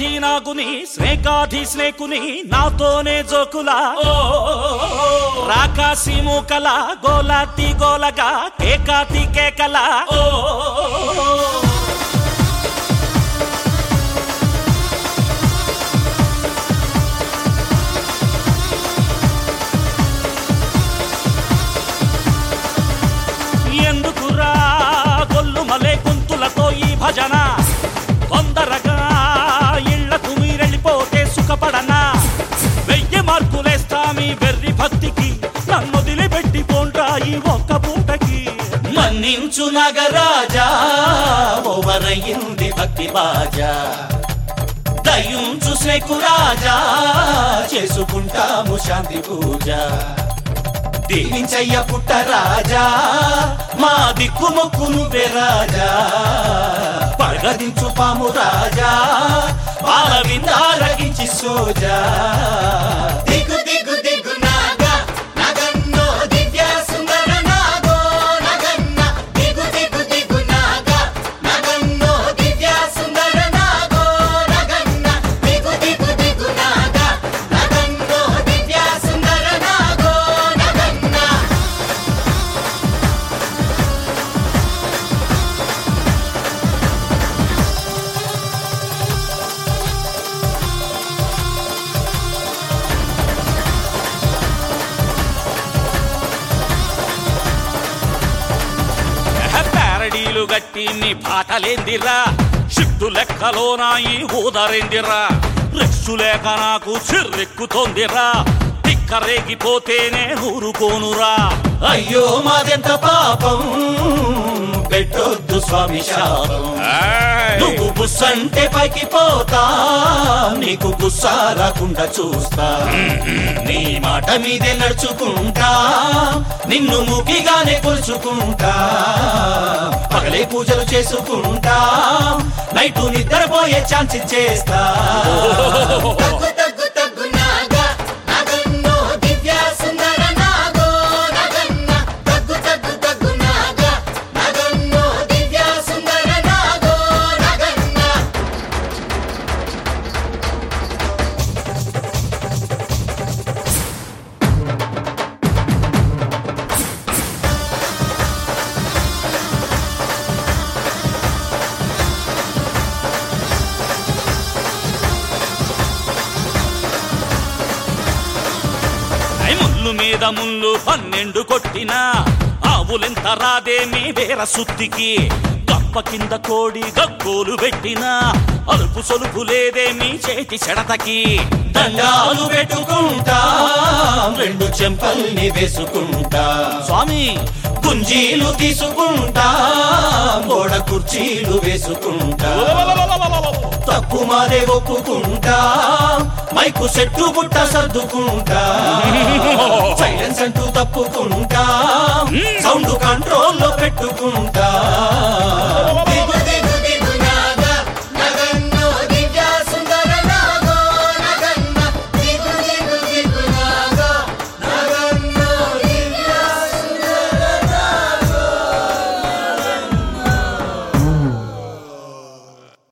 స్నేకాధి నాగుని స్నేకాధి స్నేకుని నాతోనే జోకులా రాకాసి మూకల గోలాతి గోలగా కేకాతి కేకల ఎందుకురా గొల్లు మలే గొంతులతో ఈ భజన తొందరగా ఇళ్లకు మీరెళ్ళిపోతే సుఖపడనా వెయ్యి మార్కులేస్తా మీ వెర్రి భక్తికి నన్ను వదిలిపెట్టి పోండ్రా ఈ ఒక్క పూటకి మన్నించు నగరాజా ఓవరయింది భక్తి బాజా దయించు స్నేకు రాజా చేసుకుంటాము శాంతి పూజ దీవించయ్య పుట్ట రాజా మా దిక్కు మొక్కు నువ్వే రాజా పడగదించు పాము రాజా బాల విందారగించి సోజా దిగు దిగు దిగు నాగా నగన్నో దివ్య సుందర నాగో నగన్న దిగు దిగు దిగు నాగా నగన్నో దివ్య సుందర నాగో నగన్న దిగు దిగు దిగు నాగా నగన్నో దివ్య సుందర నాగో నగన్న ప్యారడీలు గట్టి నీ పాటలేందిరా షిఫ్టు లెక్కలోనా ఈ ఊదరేందిరా రెస్సు లేక నాకు చిర్రెక్కుతోందిరా తిక్కరేగిపోతేనే ఊరుకోనురా అయ్యో మాదెంత పాపం పెట్టొద్దు స్వామి శాపం నువ్వు బుస్సంటే పైకి పోతా నీకు గుస్సా రాకుండా చూస్తా నీ మాట మీదే నడుచుకుంటా నిన్ను ముఖిగానే కొలుచుకుంటా పగలే పూజలు చేసుకుంటా నైటు నిద్రపోయే ఛాన్స్ ఇచ్చేస్తా తగ్గు తగ్గు తగ్గు నాగా నగన్నో దివ్య సుందర నాగో నగన్న తగ్గు తగ్గు తగ్గు నాగా నగన్నో దివ్య సుందర నాగో నగన్న ఐ ముళ్ళు మీద ముళ్ళు పన్నెండు కొట్టినా ఆవులెంత రాదేమి వేర సుత్తికి గప్ప కింద కోడి గగ్గోలు పెట్టినా అలుపు సొలుపు లేదేమి చేతి చెడతకి దండాలు పెట్టుకుంటా రెండు చెంపల్ని వేసుకుంటా స్వామి గుంజీలు తీసుకుంటా గోడ కుర్చీలు వేసుకుంటా తప్పు మాదే ఒప్పుకుంటా మైకు సెట్టు బుట్ట సర్దుకుంటా సైలెన్స్ అంటూ తప్పుకుంటా సౌండ్ కంట్రోల్లో పెట్టుకుంటా